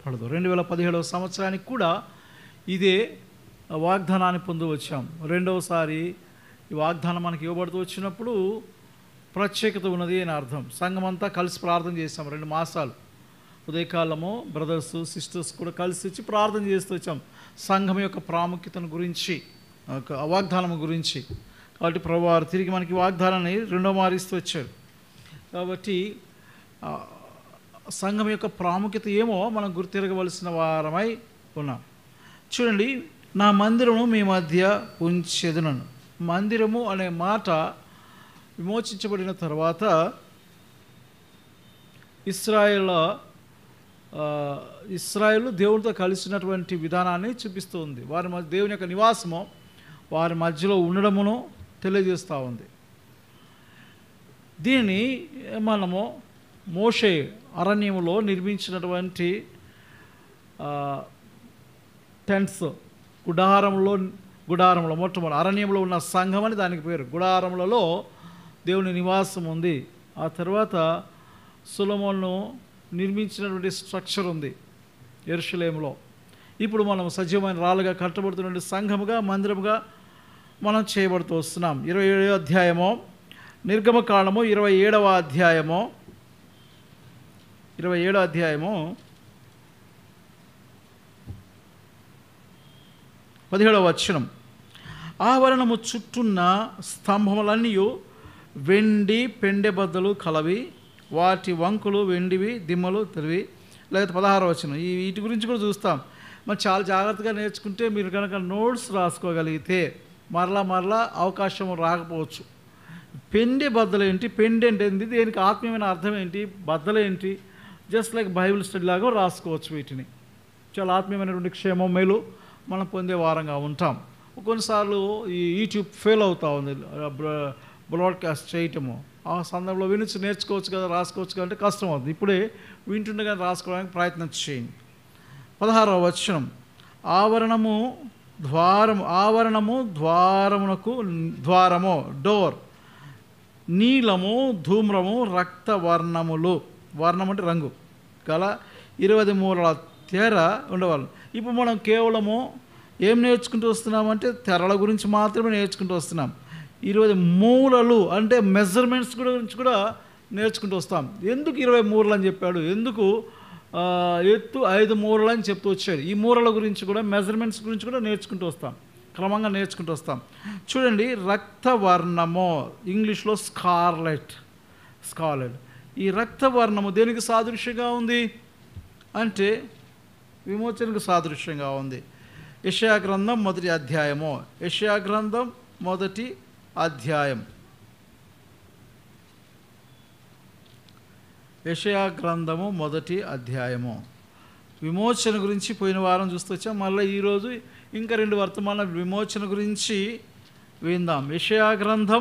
కనపడదు రెండు వేల పదిహేడవ సంవత్సరానికి కూడా ఇదే వాగ్దానాన్ని పొంది వచ్చాం రెండవసారి ఈ వాగ్దానం మనకి ఇవ్వబడుతూ వచ్చినప్పుడు ప్రత్యేకత ఉన్నది అని అర్థం సంఘం అంతా కలిసి ప్రార్థన చేసాం రెండు మాసాలు ఉదయకాలము బ్రదర్స్ సిస్టర్స్ కూడా కలిసి వచ్చి ప్రార్థన చేస్తూ వచ్చాం సంఘం యొక్క ప్రాముఖ్యతను గురించి ఒక వాగ్దానం గురించి కాబట్టి ప్రభు వారు తిరిగి మనకి వాగ్దానాన్ని రెండో మారిస్తూ వచ్చాడు కాబట్టి ఆ, సంఘం యొక్క ప్రాముఖ్యత ఏమో మనం గుర్తిరగవలసిన వారమై ఉన్నాం చూడండి నా మందిరము మీ మధ్య ఉంచెదనను మందిరము అనే మాట విమోచించబడిన తర్వాత ఇస్రాయేల్ ఇస్రాయేల్ దేవునితో కలిసినటువంటి విధానాన్ని చూపిస్తూ ఉంది వారి మధ్య దేవుని యొక్క నివాసము వారి మధ్యలో ఉండడమును తెలియజేస్తూ ఉంది దీనిని మనము మోషే అరణ్యములో నిర్మించినటువంటి ఆ, టెంట్స్ గుడారంలో గుడారంలో మొట్టమొదటి అరణ్యంలో ఉన్న సంఘం అని దానికి పేరు గుడారములలో దేవుని నివాసం ఉంది ఆ తర్వాత సులమోను నిర్మించినటువంటి స్ట్రక్చర్ ఉంది ఎరుషలేములో ఇప్పుడు మనం సజీవమైన రాళ్ళుగా కట్టబడుతున్న సంఘముగా మందిరముగా మనం చేయబడుతూ వస్తున్నాం ఇరవై ఏడవ అధ్యాయము నిర్గమకాండము ఇరవై ఏడవ అధ్యాయము ఇరవై ఏడవ అధ్యాయము పదిహేడవ వచనం ఆవరణము చుట్టున్న స్తంభములన్నీ వెండి పెండె బద్దలు కలవి వాటి వంకులు వెండివి దిమ్మలు తెలివి లేకపోతే పదహారవ వచనం ఈ వీటి గురించి కూడా చూస్తాం మరి చాలా జాగ్రత్తగా నేర్చుకుంటే మీరు కనుక నోట్స్ రాసుకోగలిగితే మరలా మరలా అవకాశం రాకపోవచ్చు పెండె బద్దలు ఏంటి పెండెంట్ ఏంటి దేనికి ఆత్మీయమైన అర్థం ఏంటి బద్దలు ఏంటి జస్ట్ లైక్ బైబిల్ స్టడీ లాగా రాసుకోవచ్చు వీటిని చాలా ఆత్మీయమైనటువంటి క్షేమం మేలు మనం పొందే వారంగా ఉంటాం కొన్నిసార్లు ఈ యూట్యూబ్ ఫెయిల్ అవుతా ఉంది బ్ర- బ్రాడ్కాస్ట్ చేయటము ఆ సందర్భంలో వినిచి నేర్చుకోవచ్చు కదా రాసుకోవచ్చు కదా అంటే కష్టం అవుతుంది ఇప్పుడే వింటుండగా రాసుకోవడానికి ప్రయత్నం చేయండి పదహారవ వచనం ఆవరణము ద్వారము ఆవరణము ద్వారమునకు ద్వారము డోర్ నీలము ధూమ్రము రక్తవర్ణములు వర్ణం అంటే రంగు గల ఇరవై మూరల తెర ఉండవాలి ఇప్పుడు మనం కేవలము ఏం నేర్చుకుంటూ వస్తున్నామంటే తెరల గురించి మాత్రమే నేర్చుకుంటూ వస్తున్నాం ఇరవై మూలలు అంటే మెజర్మెంట్స్ గురించి కూడా నేర్చుకుంటూ వస్తాం ఎందుకు ఇరవై మూరలు అని చెప్పాడు ఎందుకు ఆ, ఎత్తు ఐదు మూరలు అని చెప్తూ వచ్చాడు ఈ మూరల గురించి కూడా మెజర్మెంట్స్ గురించి కూడా నేర్చుకుంటూ వస్తాం క్రమంగా నేర్చుకుంటూ వస్తాం చూడండి రక్తవర్ణము ఇంగ్లీష్లో స్కార్లెట్ స్కార్లెట్ ఈ రక్తవర్ణము దేనికి సాదృశ్యంగా ఉంది అంటే విమోచనకు సాదృశ్యంగా ఉంది యషయా గ్రంథం మొదటి అధ్యాయము యషయా గ్రంథం మొదటి అధ్యాయం యషయా గ్రంథము మొదటి అధ్యాయము విమోచన గురించి పోయిన వారం చూస్తూ వచ్చాం మళ్ళీ ఈరోజు ఇంకా రెండు వర్తమాన విమోచన గురించి విందాం యషయా గ్రంథం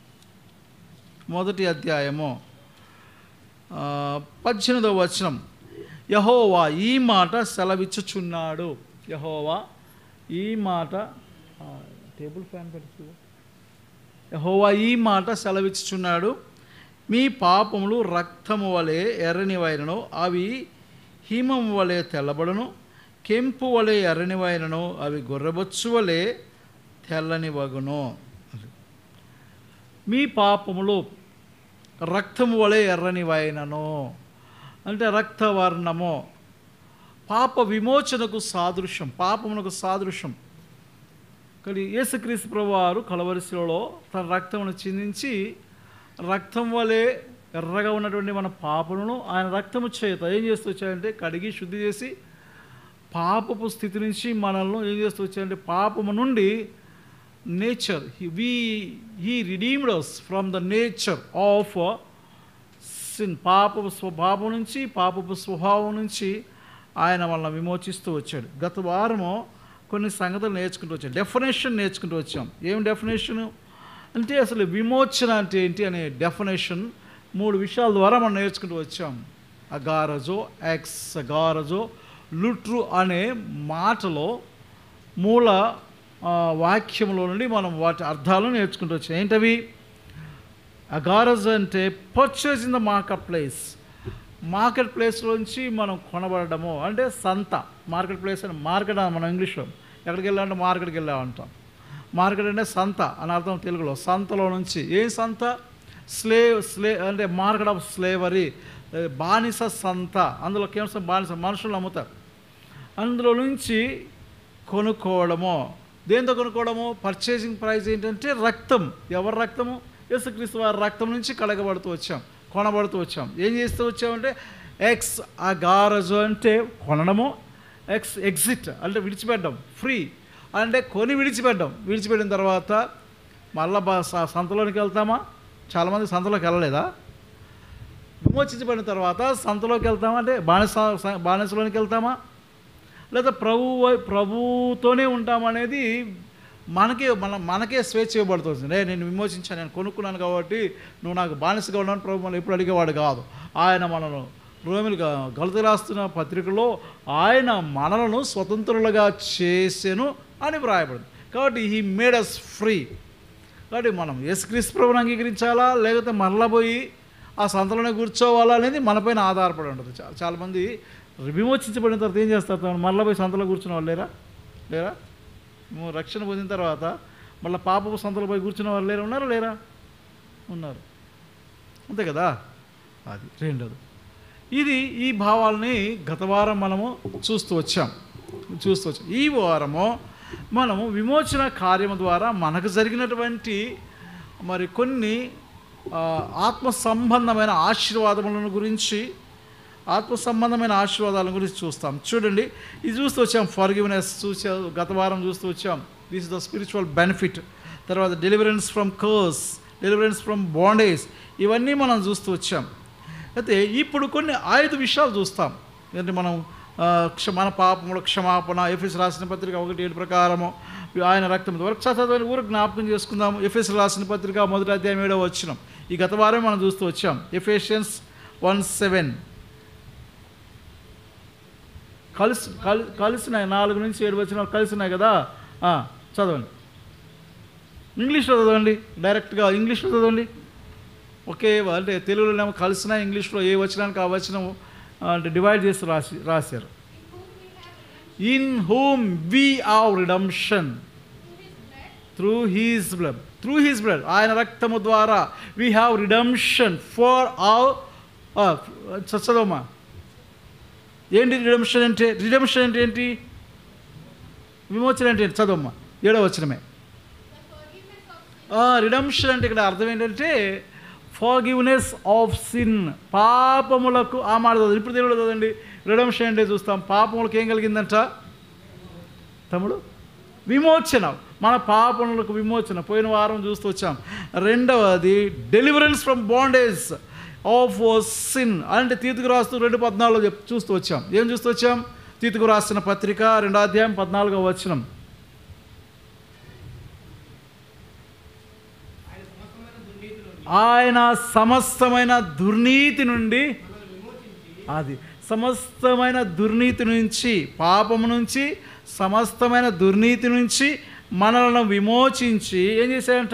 మొదటి అధ్యాయము ఆ, పద్దెనిమిదవ వచనం యహోవా ఈ మాట సెలవిచ్చుచున్నాడు యహోవా ఈ మాట ఆ, టేబుల్ ఫ్యాన్ పెడుతూ యహోవా ఈ మాట సెలవిచ్చుచున్నాడు మీ పాపములు రక్తము వలె ఎర్రనివైనను అవి హిమం వలె తెల్లబడును కెంపు వలె ఎర్రనివైనను అవి గొర్రెబొచ్చు వలె తెల్లని వగును మీ పాపములు రక్తము వలె ఎర్రనివైనను అంటే రక్తవర్ణము పాప విమోచనకు సాదృశ్యం పాపమునకు సాదృశ్యం కానీ యేసుక్రీస్తు ప్రభు వారు కలవరిశిలో తన రక్తమును చిందించి రక్తం వలె ఎర్రగా ఉన్నటువంటి మన పాపలను ఆయన రక్తము చేత ఏం చేస్తూ వచ్చాయంటే కడిగి శుద్ధి చేసి పాపపు స్థితి నుంచి మనల్ని ఏం చేస్తూ వచ్చాయంటే పాపము నుండి nature we he redeemed us from the nature of sin పాపపు స్వభావం నుంచి పాపపు స్వభావం నుంచి ఆయన మనల్ని విమోచిస్తూ వచ్చాడు గత వారము కొన్ని సంగతులు నేర్చుకుంటూ వచ్చాం డెఫినేషన్ నేర్చుకుంటూ వచ్చాం ఏం డెఫినేషను అంటే అసలు విమోచన అంటే ఏంటి అనే డెఫినేషన్ మూడు విషయాల ద్వారా మనం నేర్చుకుంటూ వచ్చాం అగారజో ఎక్స్ అగారజో లుట్రు అనే మాటలో మూల ఆ, వాక్యంలో నుండి మనం వాటి అర్థాలను నేర్చుకుంటూ వచ్చాం ఏంటవి అగారజ్ అంటే purchase in the market place market ప్లేస్లోంచి మనం కొనబడము అంటే సంత మార్కెట్ ప్లేస్ అని మార్కెట్ అని మనం ఇంగ్లీష్లో ఎక్కడికి వెళ్ళామంటే మార్కెట్కి వెళ్ళామంటాం మార్కెట్ అంటే సంత అని అర్థం తెలుగులో సంతలో నుంచి ఏం సంత స్లేవ్ స్లే అంటే మార్కెట్ ఆఫ్ స్లేవరీ బానిస సంత అందులో కేవలం బానిస మనుషులు అమ్ముతారు అందులో నుంచి కొనుక్కోవడము దేంతో కొనుక్కోవడము పర్చేసింగ్ ప్రైస్ ఏంటంటే రక్తం ఎవరి రక్తము యేసుక్రీస్తు వారి రక్తం నుంచి కడగబడుతూ వచ్చాం కొనబడుతూ వచ్చాం ఏం చేస్తూ వచ్చామంటే ఎక్స్ అగారజు అంటే కొనడము ఎక్స్ ఎగ్జిట్ అంటే విడిచిపెట్టడం ఫ్రీ అంటే కొని విడిచిపెట్టడం విడిచిపెట్టిన తర్వాత మళ్ళా బా స- సంతలోనికి వెళ్తామా చాలామంది సంతలోకి వెళ్ళలేదా విమోచించబడిన తర్వాత సంతలోకి వెళ్తామా అంటే బానిస బానిసలోనికి వెళ్తామా లేదా ప్రభు ప్రభుతోనే ఉంటామనేది మనకే మన మనకే స్వేచ్ఛ ఇవ్వబడుతుంది రే నేను విమోచించాను నేను కొనుక్కున్నాను కాబట్టి నువ్వు నాకు బానిసగా ఉన్నాను ప్రభు మనం ఎప్పుడు అడిగేవాడు కాదు ఆయన మనను రోమిలు గలత రాస్తున్న పత్రికలో ఆయన మనలను స్వతంత్రులుగా చేసెను అని వ్రాయబడింది కాబట్టి హీ మేడ్ అస్ ఫ్రీ కాబట్టి మనం యేసుక్రీస్తు ప్రభుని అంగీకరించాలా లేకపోతే మరలా పోయి ఆ సంతలోనే కూర్చోవాలా అనేది మనపైన ఆధారపడి ఉంటుంది చాలా చాలామంది విమోచించబడిన తర్వాత ఏం చేస్తారు మరలా పోయి సంతలో కూర్చున్న వాళ్ళు లేరా లేరా నువ్వు రక్షణ పొందిన తర్వాత మళ్ళీ పాపపు సంతలో పోయి కూర్చున్న వాళ్ళు లేరా ఉన్నారా లేరా ఉన్నారు అంతే కదా అది రెండోది ఇది ఈ భావాల్ని గత వారం మనము చూస్తూ వచ్చాం చూస్తూ వచ్చాం ఈ వారము మనము విమోచన కార్యము ద్వారా మనకు జరిగినటువంటి మరి కొన్ని ఆ, ఆత్మ సంబంధమైన ఆశీర్వాదములను గురించి ఆత్మ సంబంధమైన ఆశీర్వాదాల గురించి చూస్తాం చూడండి ఇది చూస్తూ వచ్చాం ఫర్గివ్నెస్ చూసా గత వారం చూస్తూ వచ్చాం this is the spiritual benefit తర్వాత deliverance from curse deliverance from bondage ఇవన్నీ మనం చూస్తూ వచ్చాం అయితే ఇప్పుడు కొన్ని ఐదు విషయాలు చూస్తాం అంటే మనం ఆ, క్ష మన పాపముల క్షమాపణ ఎఫ్ఎస్ రాసిన పత్రిక ఒకటి ఏడు ప్రకారము ఆయన రక్తం వరకు చదవని ఊరు జ్ఞాపకం చేసుకుందాం ఎఫ్ఎస్ రాసిన పత్రిక మొదటి అధ్యాయం ఏడో వచ్చినాం ఈ గత వారం మనం చూస్తూ వచ్చాం ఎఫేషియన్స్ వన్ సెవెన్ కలిసి కలి కలిసినాయి నాలుగు నుంచి ఏడు వచ్చిన కలిసినాయి కదా ఆ, చదవండి ఇంగ్లీష్లో చదవండి డైరెక్ట్గా ఇంగ్లీష్లో చదవండి ఒకే అంటే తెలుగులోనేమో కలిసిన ఇంగ్లీష్లో ఏ వచనానికి ఆ వచనం అంటే డివైడ్ చేసి రాసి రాశారు in whom we have redemption through his blood through his blood ఆయన రక్తము ద్వారా వీ హ్యావ్ రిడమ్షన్ ఫర్ ఆవ్ చదవమ్మా ఏంటి రిడమ్షన్ అంటే రిడమ్షన్ అంటే ఏంటి విమోచన అంటే ఏంటి చదవమ్మా ఏడో వచనమే రిడమ్షన్ అంటే ఇక్కడ అర్థం ఏంటంటే ఫాగివ్నెస్ ఆఫ్ సిన్ పాపములకు ఆ మాట చదవండి. ఇప్పుడు తెలుగులో చదవండి రిడమ్షన్ అంటే చూస్తాం పాపములకు ఏం కలిగిందంట తమ్ముడు విమోచన మన పాపములకు విమోచన పోయిన వారం చూస్తూ వచ్చాం రెండవది deliverance from bondage of sin అంటే తీతుకు రాస్తూ రెండు పద్నాలుగు చెప్ చూస్తూ వచ్చాం ఏం చూస్తూ వచ్చాం తీతుకు రాసిన పత్రిక రెండో అధ్యాయం పద్నాలుగో వచనం ఆయన సమస్తమైన దుర్నీతి నుండి అది సమస్తమైన దుర్నీతి నుంచి పాపము నుంచి సమస్తమైన దుర్నీతి నుంచి మనలను విమోచించి ఏం చేశాడంట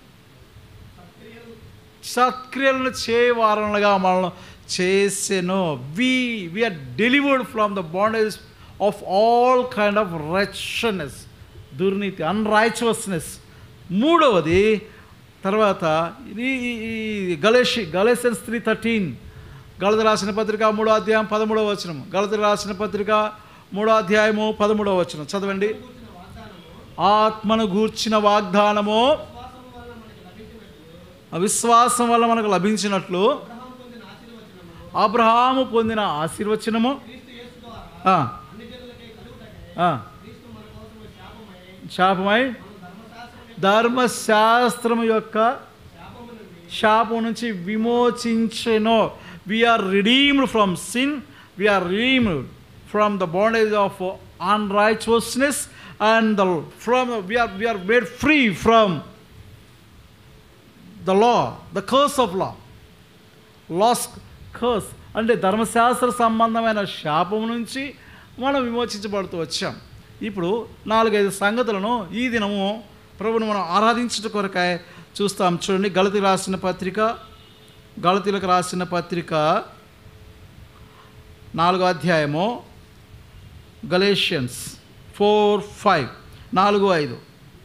సత్క్రియలను చేయవారణలుగా మనల్ని చేసెను we we are delivered from the bondage of all kind of wretchedness దుర్నీతి అన్రైచువస్నెస్ మూడవది తర్వాత ఇది ఈ గలేషి గలేషన్స్ త్రీ థర్టీన్ గలత రాసిన పత్రిక మూడో అధ్యాయం పదమూడవ వచనం గలత రాసిన పత్రిక మూడో అధ్యాయము పదమూడవ వచనం చదవండి ఆత్మను గూర్చిన వాగ్దానము విశ్వాసం వల్ల మనకు లభించినట్లు అబ్రహాము పొందిన ఆశీర్వచనము ఆ, ఆ, శాపమై ధర్మశాస్త్రము యొక్క శాపం నుంచి విమోచించెను we are redeemed from sin we are redeemed from the bondage of unrighteousness and the from we are we are made free from the law the curse of law law's curse అంటే ధర్మశాస్త్ర సంబంధమైన శాపం నుంచి మనం విమోచించబడుతూ వచ్చాం ఇప్పుడు నాలుగైదు సంగతులను ఈ దినము ప్రభుని మనం ఆరాధించుట కొరకాయ చూస్తాం చూడండి గలతి రాసిన పత్రిక గలతీలకు రాసిన పత్రిక నాలుగో అధ్యాయము గలేషియన్స్ ఫోర్ ఫైవ్ నాలుగు ఐదు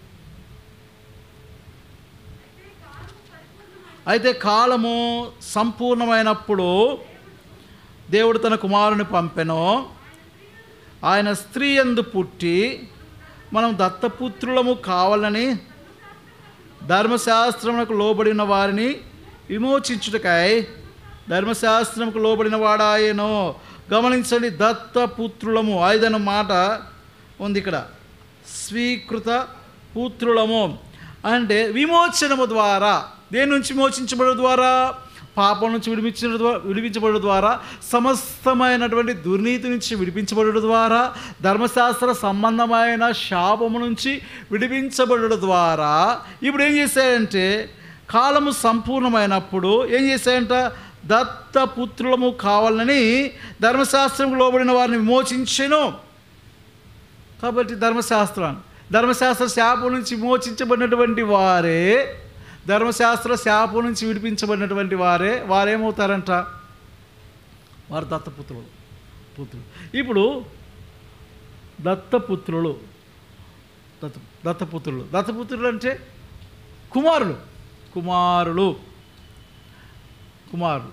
అయితే కాలము సంపూర్ణమైనప్పుడు దేవుడు తన కుమారుని పంపెను ఆయన స్త్రీ ఎందు పుట్టి మనం దత్తపుత్రులము కావాలని ధర్మశాస్త్రములకు లోబడిన వారిని విమోచించుటకై ధర్మశాస్త్రముకు లోబడిన వాడాయనో గమనించండి దత్తపుత్రులము ఐదన మాట ఉంది ఇక్కడ స్వీకృత పుత్రులము అంటే విమోచనము ద్వారా దేని నుంచి విమోచించబడడం ద్వారా పాపం నుంచి విడిపించడం ద్వారా విడిపించబడడం ద్వారా సమస్తమైనటువంటి దుర్నీతి నుంచి విడిపించబడడం ద్వారా ధర్మశాస్త్ర సంబంధమైన శాపము నుంచి విడిపించబడడం ద్వారా ఇప్పుడు ఏం చేశాయంటే కాలము సంపూర్ణమైనప్పుడు ఏం చేశాయంట దత్తపుత్రులము కావాలని ధర్మశాస్త్రం లోబడిన వారిని విమోచించెను కాబట్టి ధర్మశాస్త్రాన్ని ధర్మశాస్త్ర శాపం నుంచి విమోచించబడినటువంటి వారే ధర్మశాస్త్ర శాపం నుంచి విడిపించబడినటువంటి వారే వారేమవుతారంట వారు దత్తపుత్రులు పుత్రులు ఇప్పుడు దత్తపుత్రులు దత్త దత్తపుత్రులు దత్తపుత్రులు అంటే కుమారులు కుమారులు కుమారులు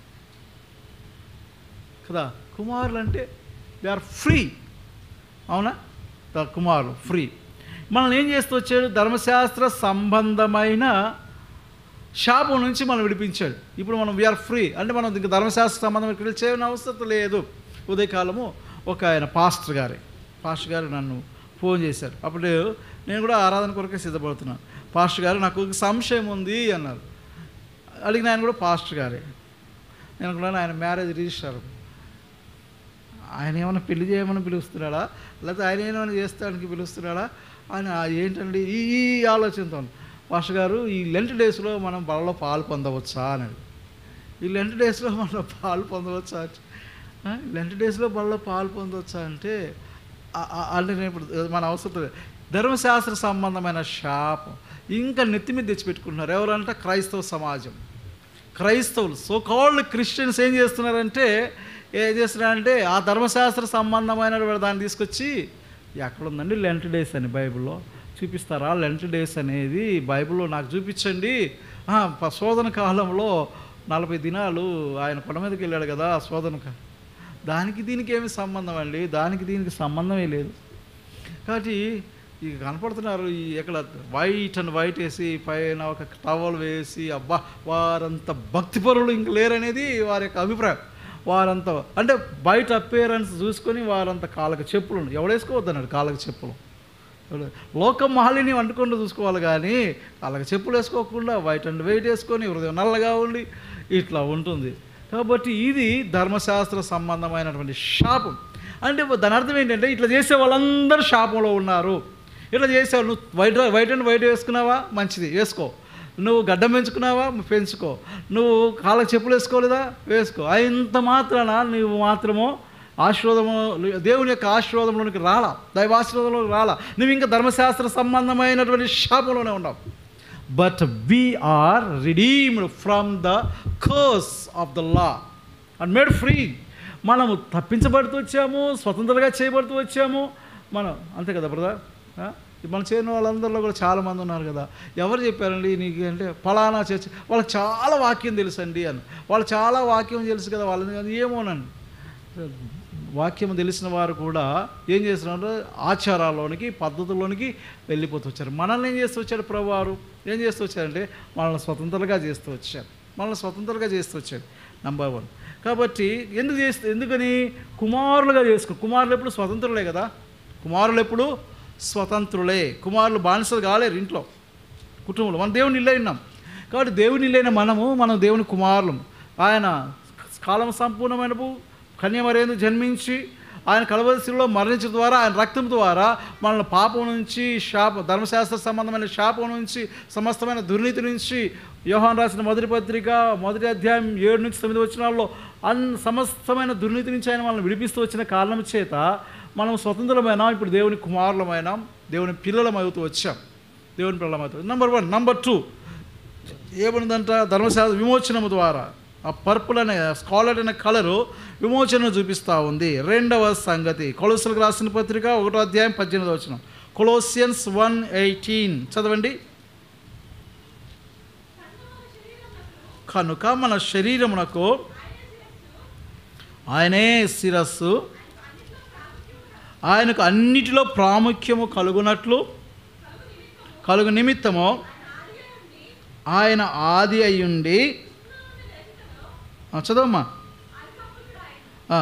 కదా కుమారులు అంటే దే ఆర్ ఫ్రీ అవునా ద కుమారులు ఫ్రీ మనల్ని ఏం చేస్తూ వచ్చాడు ధర్మశాస్త్ర సంబంధమైన శాపం నుంచి మనం విడిపించాడు ఇప్పుడు మనం వీఆర్ ఫ్రీ అంటే మనం ఇంకా ధర్మశాస్త్ర సంబంధం ఇక్కడ చేయని అవసరం లేదు ఉదయకాలము ఒక ఆయన పాస్టర్ గారి పాస్టర్ గారు నన్ను ఫోన్ చేశారు అప్పుడు నేను కూడా ఆరాధన కొరకే సిద్ధపడుతున్నాను పాస్టర్ గారు నాకు ఒక సంశయం ఉంది అన్నారు అడిగిన ఆయన కూడా పాస్టర్ గారే నేను అనుకున్నాను ఆయన మ్యారేజ్ రిజిస్టర్ ఆయన ఏమైనా పెళ్లి చేయమని పిలుస్తున్నాడా లేకపోతే ఆయన ఏమైనా చేస్తానికి పిలుస్తున్నాడా ఆయన ఏంటండి ఈ ఈ ఆలోచనతో పాస్టర్ గారు ఈ లెంట్ డేస్లో మనం బలలో పాలు పొందవచ్చా అనేది ఈ లెంట్ డేస్లో మనం పాలు పొందవచ్చా అంటే, ఆ, లెంట్ డేస్లో బలలో పాలు పొందవచ్చా అంటే ఆ- ఆ- అంటే నేను ఇప్పుడు మన అవసరం లేదు. ధర్మశాస్త్ర సంబంధమైన శాపం ఇంకా నెత్తి మీద తెచ్చిపెట్టుకుంటున్నారు ఎవరంటే క్రైస్తవ సమాజం క్రైస్తవులు సో కాల్డ్ క్రిస్టియన్స్ ఏం చేస్తున్నారంటే ఏం చేస్తున్నారంటే ఆ ధర్మశాస్త్ర సంబంధమైన దాన్ని తీసుకొచ్చి ఎక్కడ ఉందండి లెంట్ డేస్ అని బైబిల్లో చూపిస్తారా లెంట్ డేస్ అనేది బైబిల్లో నాకు చూపించండి ఆ, ప- శోధన కాలంలో నలభై దినాలు ఆయన కొండ మీదకి వెళ్ళాడు కదా ఆ శోధన కా- దానికి దీనికి ఏమి సంబంధం అండి దానికి దీనికి సంబంధమే లేదు కాబట్టి ఇక కనపడుతున్నారు ఈ ఎక్కడ వైట్ అండ్ వైట్ వేసి పైన ఒక టవల్ వేసి అబ్బా వారంత భక్తిపరులు ఇంక లేరనేది వారి యొక్క అభిప్రాయం వారంత అంటే బయట అపేరెన్స్ చూసుకొని వారంత కాళ్ళకి చెప్పులు ఉన్నాయి. ఎవడేసుకోవద్దన్నాడు కాళ్ళకి చెప్పులు ఎవడు- లోకం మహలిని వండుకుంటూ చూసుకోవాలి కానీ కాళ్ళకి చెప్పులు వేసుకోకుండా వైట్ అండ్ వైట్ వేసుకొని హృదయం నల్లగా ఉండి ఇట్లా ఉంటుంది కాబట్టి ఇది ధర్మశాస్త్ర సంబంధమైనటువంటి శాపం అంటే దాని అర్థం ఏంటంటే ఇట్లా చేసే వాళ్ళందరూ శాపంలో ఉన్నారు ఇట్లా చేసావు నువ్వు వైట్ వైట్ అండ్ వైట్ వేసుకున్నావా మంచిది వేసుకో నువ్వు గడ్డం పెంచుకున్నావా పెంచుకో నువ్వు కాళ్ళకి చెప్పులు వేసుకోలేదా వేసుకో ఇంత మాత్రాన నువ్వు మాత్రము ఆశీర్వాదము దేవుని యొక్క ఆశీర్వాదంలోనికి రాలా దైవాశీర్వాదంలోకి రాలా నువ్వు ఇంకా ధర్మశాస్త్ర సంబంధమైనటువంటి శాపంలోనే ఉన్నావు but we are redeemed from the curse of the law and made free మనము తప్పించబడుతూ వచ్చాము స్వతంత్రంగా చేయబడుతూ వచ్చాము మనం అంతే కదా బ్రదర్ ఆ? మనం చేయని వాళ్ళందరిలో కూడా చాలామంది ఉన్నారు కదా ఎవరు చెప్పారండి నీకు అంటే ఫలానా చర్చ వాళ్ళకి చాలా వాక్యం తెలుసు అండి అని వాళ్ళు చాలా వాక్యం తెలుసు కదా వాళ్ళని ఏమోనండి వాక్యం తెలిసిన వారు కూడా ఏం చేస్తున్నారు ఆచారాల్లోనికి పద్ధతుల్లోనికి వెళ్ళిపోతూ వచ్చారు మనల్ని ఏం చేస్తూ వచ్చారు ప్రభు వారు ఏం చేస్తూ వచ్చారంటే మనల్ని స్వతంత్రంగా చేస్తూ వచ్చారు మనల్ని స్వతంత్రంగా చేస్తూ వచ్చారు నంబర్ వన్ కాబట్టి ఎందుకు చేస్తే ఎందుకని కుమారులుగా చేసుకో కుమారులు ఎప్పుడు స్వతంత్రులే కదా కుమారులు ఎప్పుడు స్వతంత్రులే కుమారులు బానిసలు కాలేరు ఇంట్లో కుటుంబంలో మనం దేవుని ఇల్లే ఉన్నాం కాబట్టి దేవుని ఇల్లైన మనము మనం దేవుని కుమారులం ఆయన కాలం సంపూర్ణమైనపు కన్యమరేందు జన్మించి ఆయన కలవరిశిలో మరణించడం ద్వారా ఆయన రక్తం ద్వారా మనల్ని పాపం నుంచి శాప ధర్మశాస్త్ర సంబంధమైన శాపం నుంచి సమస్తమైన దుర్నీతి నుంచి యోహాన్ రాసిన మొదటి పత్రిక మొదటి అధ్యాయం ఏడు నుంచి తొమ్మిది వచ్చినాల్లో అన్ సమస్తమైన దుర్నీతి నుంచి ఆయన మనల్ని విడిపిస్తూ వచ్చిన కారణం చేత మనం స్వతంత్రమైనాం ఇప్పుడు దేవుని కుమారులమైనాం దేవుని పిల్లలమవుతూ వచ్చాం దేవుని పిల్లలమవుతూ నంబర్ వన్ నంబర్ టూ ఏమన్నదంట ధర్మశాస్త్ర విమోచనము ద్వారా ఆ పర్పుల్ అనే స్కాలర్ అనే కలరు విమోచన చూపిస్తూ ఉంది రెండవ సంగతి కొలసులకు రాసిన పత్రిక ఒకటో అధ్యాయం పద్దెనిమిది వచ్చిన కొలోసియన్స్ వన్ ఎయిటీన్ చదవండి కనుక మన శరీరమునకు ఆయనే శిరస్సు ఆయనకు అన్నిటిలో ప్రాముఖ్యము కలుగునట్లు కలుగు నిమిత్తము ఆయన ఆది అయ్యుండి ఆ, చదవమ్మా ఆ.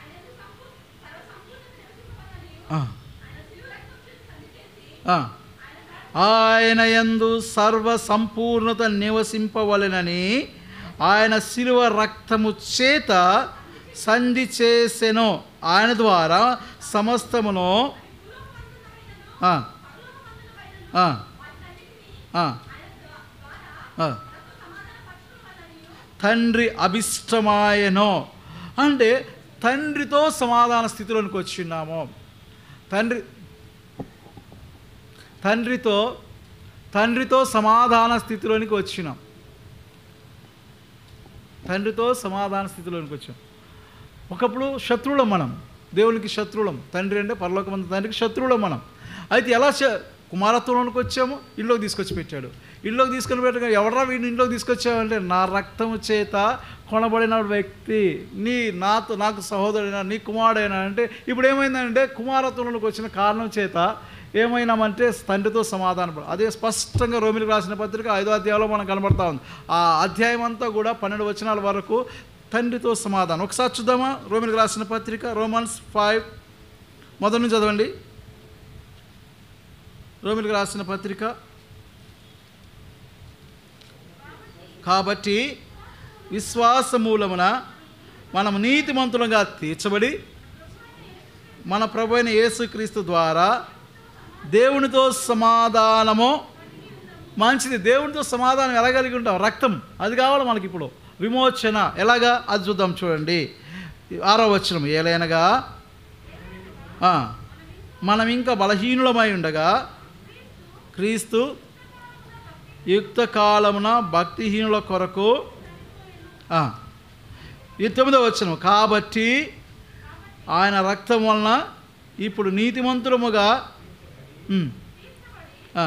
ఆ. ఆ. ఆయన యందు సర్వ సంపూర్ణత నివసింపవలెనని ఆయన శిలువ రక్తము చేత సంధి చేసెను ఆయన ద్వారా సమస్తమును ఆ. ఆ. ఆ. ఆ. తండ్రి అభిష్టమాయనో అంటే తండ్రితో సమాధాన స్థితిలోనికి వచ్చిన్నాము తండ్రి తండ్రితో తండ్రితో సమాధాన స్థితిలోనికి వచ్చినాం తండ్రితో సమాధాన స్థితిలోనికి వచ్చాం ఒకప్పుడు శత్రువులం మనం దేవునికి శత్రువులం తండ్రి అంటే పరలోకమంత తండ్రికి శత్రువులం మనం అయితే ఎలా శ- కుమారత్వంలోనికి వచ్చాము ఇంట్లోకి తీసుకొచ్చి పెట్టాడు ఇంట్లోకి తీసుకొని పెట్టగా ఎవడరా వీడిని ఇంట్లోకి తీసుకొచ్చావంటే నా రక్తము చేత కొనబడిన వ్యక్తి నీ నాతో నాకు సహోదరుడైనా నీ కుమారుడైనా అంటే ఇప్పుడు ఏమైందంటే కుమారత్వంలోకి వచ్చిన కారణం చేత ఏమైనామంటే తండ్రితో సమాధానం పడ- అదే స్పష్టంగా రోమిలకు రాసిన పత్రిక ఐదో అధ్యాయంలో మనం కనబడతా ఉంది ఆ అధ్యాయం అంతా కూడా పన్నెండు వచనాల వరకు తండ్రితో సమాధానం ఒకసారి చూద్దామా రోమిలకు రాసిన పత్రిక రోమన్స్ ఫైవ్ మొదటి నుంచి చదవండి రోమిలకు రాసిన పత్రిక కాబట్టి విశ్వాస మూలమున మనం నీతిమంతులుగా తీర్చబడి మన ప్రభు అయిన యేసుక్రీస్తు ద్వారా దేవునితో సమాధానము మంచిది దేవునితో సమాధానం ఎలా కలిగి ఉంటాం రక్తం అది కావాలి మనకి ఇప్పుడు విమోచన ఎలాగా అది చూద్దాం చూడండి ఆరో వచనం ఏలైనగా ఆ, మనం ఇంకా బలహీనులమై ఉండగా క్రీస్తు యుక్త కాలమున భక్తిహీనుల కొరకు ఆ, ఈ తొమ్మిదో వచ్చిన కాబట్టి ఆయన రక్తం వలన ఇప్పుడు నీతిమంతులముగా ఉమ్, ఆ,